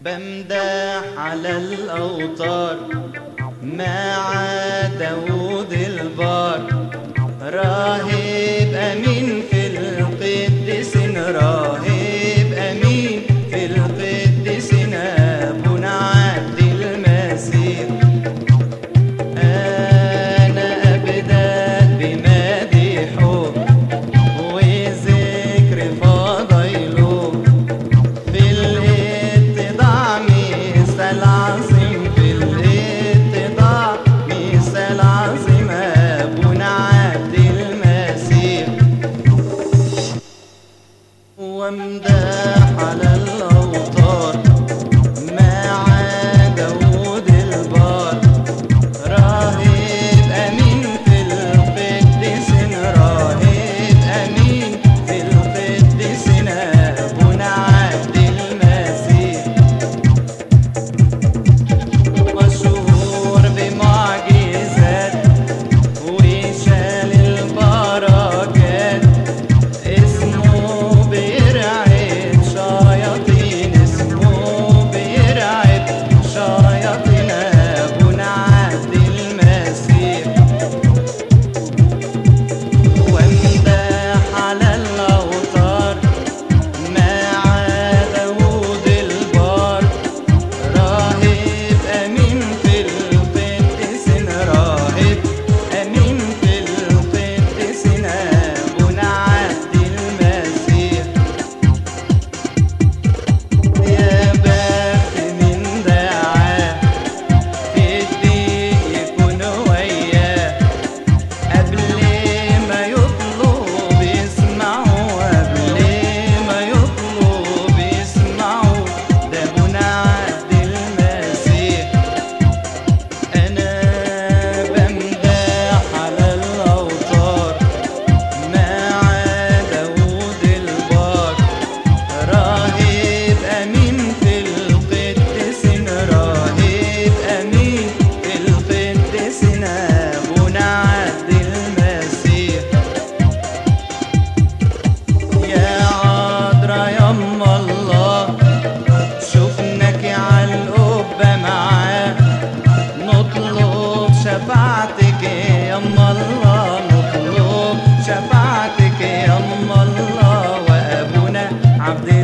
بمدح على الأوتار مع داود البار راهب أمين في القدس راهب أمين في القدس أبونا عبد المسيح أنا أبدأ بمديحه وذكر فضيله في الاتضاع مثال عظيم في الاتضاع مثال عظيم أبونا عبد المسيح وامدح على الأوتار مع داود البار راهب أمين في القدس راهب أمين في القدس أبونا عبد المسيح مشهور بمعجزات وشال البركات اسمه بيرعب شياطين اسمه بيرعب شياطين ابونا عبد المسيح وامدح على الاوتار مع داود البار راهب أمين في القدس راهب أمين في القدس أبونا عبد المسيح يا بخت من دعاه في الضيق يكون وياه قبل ما يطلب يسمعوا قبل ما يطلب يسمعوا ده ابونا عبد المسيح انا بمدح على الاوتار مع داود البار راهب امين في القدس راهب امين في القدس ابونا عبد المسيح يا عذرا يما الله شفناك على القبة معاه نطلب شفاعتك يما الله نطلب شفاعتك يما الله وابونا عبد